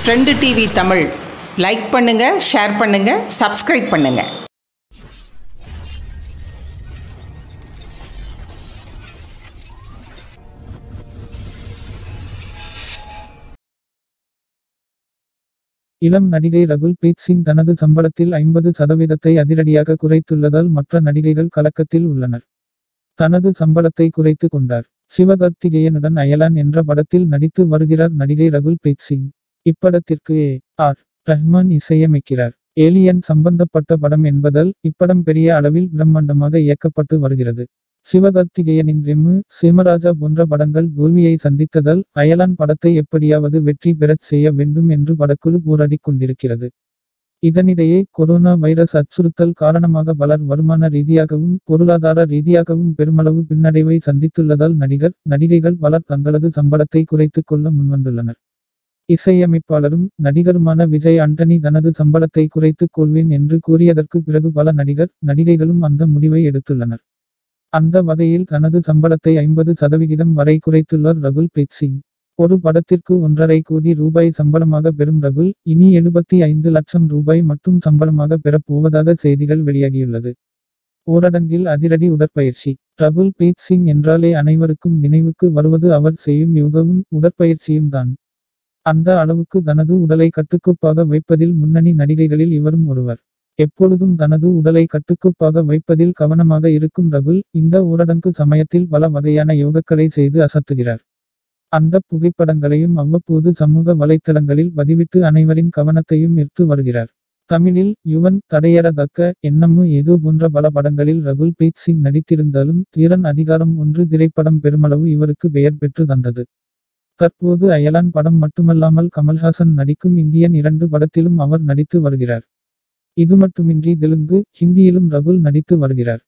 trend TV Tamil like பண்ணுங்கள் share பண்ணுங்கள் subscribe பண்ணுங்கள் இளம் நடிகை ரகுல் பிரீத் சிங் தனது சம்பளத்தில் ஐம்பது சதவீதத்தை அதிரடியாக குறைத்துள்ளதால் மற்ற நடிகைகள் கலக்கத்தில் உள்ளனர் தனது சம்பளத்தை குறைத்து கொண்டார் சிவகார்த்திகேயனுடன் அயலான் என்ற படத்தில் நடித்து வருகிறார் நடிகை ரகுல் பிரீத் சிங் இப்படத்திற்கு ஏ ஆர் ரஹ்மான் இசையமைக்கிறார் ஏலியன் சம்பந்தப்பட்ட படம் என்பதால் இப்படம் பெரிய அளவில் பிரம்மாண்டமாக இயக்கப்பட்டு வருகிறது சிவகார்த்திகேயனின் ரெம்மு சிமராஜா போன்ற படங்கள் தோல்வியை சந்தித்ததால் அயலான் படத்தை எப்படியாவது வெற்றி பெறச் செய்ய வேண்டும் என்று படக்குழு போராடிக் கொண்டிருக்கிறது இதனிடையே கொரோனா வைரஸ் அச்சுறுத்தல் காரணமாக பலர் வருமான ரீதியாகவும் பொருளாதார ரீதியாகவும் பெருமளவு பின்னடைவை சந்தித்துள்ளதால் நடிகர் நடிகைகள் பலர் தங்களது சம்பளத்தை குறைத்துக் கொள்ள முன்வந்துள்ளனர் இசையமைப்பாளரும் நடிகருமான விஜய் ஆண்டனி தனது சம்பளத்தை குறைத்துக் கொள்வேன் என்று கூறியதற்கு பிறகு பல நடிகர் நடிகைகளும் அந்த முடிவை எடுத்துள்ளனர் அந்த வகையில் தனது சம்பளத்தை ஐம்பது சதவிகிதம் வரை குறைத்துள்ளார் ரகுல் பிரீத் சிங் ஒரு படத்திற்கு ஒன்றரை கோடி ரூபாய் சம்பளமாக பெறும் ரகுல் இனி எழுபத்தி ஐந்து லட்சம் ரூபாய் மட்டும் சம்பளமாக பெறப் போவதாக செய்திகள் வெளியாகியுள்ளது ஊரடங்கில் அதிரடி உடற்பயிற்சி ரகுல் பிரீத் சிங் என்றாலே அனைவருக்கும் நினைவுக்கு வருவது அவர் செய்யும் யோகவும் உடற்பயிற்சியும் தான் அந்த அளவுக்கு தனது உடலை கட்டுக்கோப்பாக வைப்பதில் முன்னணி நடிகைகளில் இவரும் ஒருவர் எப்பொழுதும் தனது உடலை கட்டுக்கோப்பாக வைப்பதில் கவனமாக இருக்கும் ரகுல் இந்த ஊரடங்கு சமயத்தில் பல வகையான யோகக்களை செய்து அசத்துகிறார் அந்த புகைப்படங்களையும் அவ்வப்போது சமூக வலைத்தளங்களில் பதிவிட்டு அனைவரின் கவனத்தையும் ஈர்த்து வருகிறார் தமிழில் யுவன் தடையறதக்க எண்ணமு ஏதோ போன்ற பல படங்களில் ரகுல் பிரீத் சிங் நடித்திருந்தாலும் தீரன் அதிகாரம் ஒன்று திரைப்படம் பெருமளவு இவருக்கு பெயர் பெற்று தந்தது தற்போது அயலான் படம் மட்டுமல்லாமல் கமல்ஹாசன் நடிக்கும் இந்தியன் இரண்டு படத்திலும் அவர் நடித்து வருகிறார் இது மட்டுமின்றி தெலுங்கு ஹிந்தியிலும் ரகுல் நடித்து வருகிறார்